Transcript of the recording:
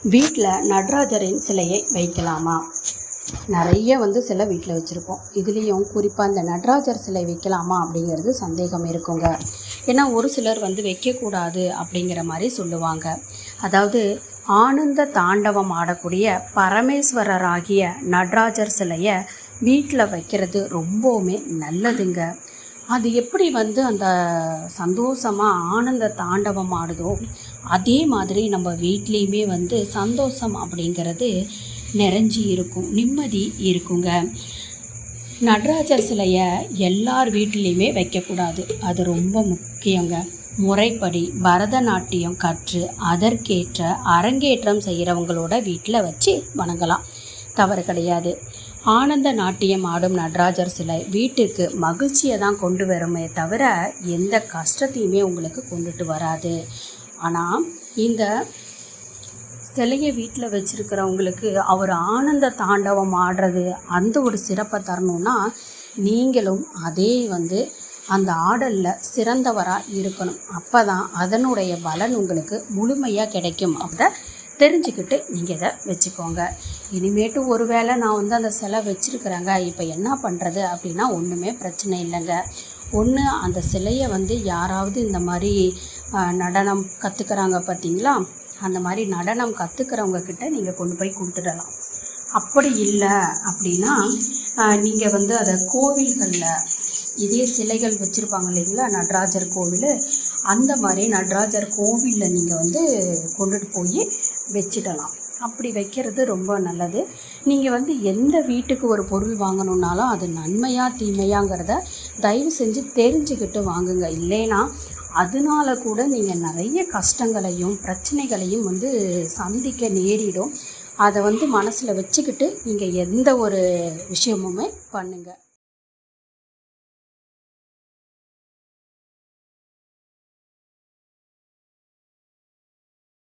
வீட்டில் நடராஜரின் சிலையை வைக்கலாமா நிறைய வந்து சிலை வீட்டில் வச்சுருப்போம் இதுலேயும் குறிப்பாக இந்த நடராஜர் சிலை வைக்கலாமா அப்படிங்கிறது சந்தேகம் இருக்குங்க ஏன்னா ஒரு சிலர் வந்து வைக்கக்கூடாது அப்படிங்கிற மாதிரி சொல்லுவாங்க அதாவது ஆனந்த தாண்டவம் ஆடக்கூடிய பரமேஸ்வரராகிய நடராஜர் சிலையை வீட்டில் வைக்கிறது ரொம்பவுமே நல்லதுங்க அது எப்படி வந்து அந்த சந்தோஷமாக ஆனந்த தாண்டவம் ஆடுதோ அதே மாதிரி நம்ம வீட்லேயுமே வந்து சந்தோஷம் அப்படிங்கிறது நிறைஞ்சி இருக்கும் நிம்மதி இருக்குங்க நடராஜர் சிலையை எல்லார் வீட்லேயுமே வைக்கக்கூடாது அது ரொம்ப முக்கியங்க முறைப்படி பரதநாட்டியம் கற்று அதற்கேற்ற அரங்கேற்றம் செய்கிறவங்களோட வீட்டில் வச்சு வணங்கலாம் தவறு கிடையாது ஆனந்த நாட்டியம் ஆடும் நடராஜர் சிலை வீட்டுக்கு மகிழ்ச்சியை தான் கொண்டு வருமே தவிர எந்த கஷ்டத்தையுமே உங்களுக்கு கொண்டுட்டு வராது ஆனால் இந்த சிலையை வீட்டில் வச்சுருக்கிறவங்களுக்கு அவர் ஆனந்த தாண்டவம் ஆடுறது அந்த ஒரு சிறப்பை தரணும்னா நீங்களும் அதே வந்து அந்த ஆடலில் சிறந்தவராக இருக்கணும் அப்போ தான் அதனுடைய பலன் உங்களுக்கு முழுமையாக கிடைக்கும் அப்படி தெரிஞ்சுக்கிட்டு நீங்கள் இதை வச்சுக்கோங்க இனிமேட்டு ஒரு வேளை நான் வந்து அந்த சிலை வச்சுருக்கிறேங்க இப்போ என்ன பண்ணுறது அப்படின்னா ஒன்றுமே பிரச்சனை இல்லைங்க ஒன்று அந்த சிலையை வந்து யாராவது இந்த மாதிரி ஆஹ், நடனம் கற்றுக்கிறாங்க பார்த்தீங்களா அந்த மாதிரி நடனம் கற்றுக்கிறவங்க கிட்ட நீங்கள் கொண்டு போய் கொடுத்துடலாம் அப்படி இல்லை அப்படின்னா நீங்கள் வந்து அதை கோவில்களில் இதே சிலைகள் வச்சுருப்பாங்க இல்லைங்களா நடராஜர் கோவில் அந்த மாதிரி நடராஜர் கோவிலில் நீங்கள் வந்து கொண்டுட்டு போய் வச்சிடலாம் அப்படி வைக்கிறது ரொம்ப நல்லது நீங்கள் வந்து எந்த வீட்டுக்கு ஒரு பொருள் வாங்கணுன்னாலும் அது நன்மையா தீமையாங்கிறத தயவு செஞ்சு தெரிஞ்சுக்கிட்டு வாங்குங்க இல்லைன்னா அதனால கூட நீங்கள் நிறைய கஷ்டங்களையும் பிரச்சனைகளையும் வந்து சந்திக்க நேரிடும் அதை வந்து மனசில் வச்சுக்கிட்டு நீங்கள் எந்த ஒரு விஷயமுமே பண்ணுங்கள்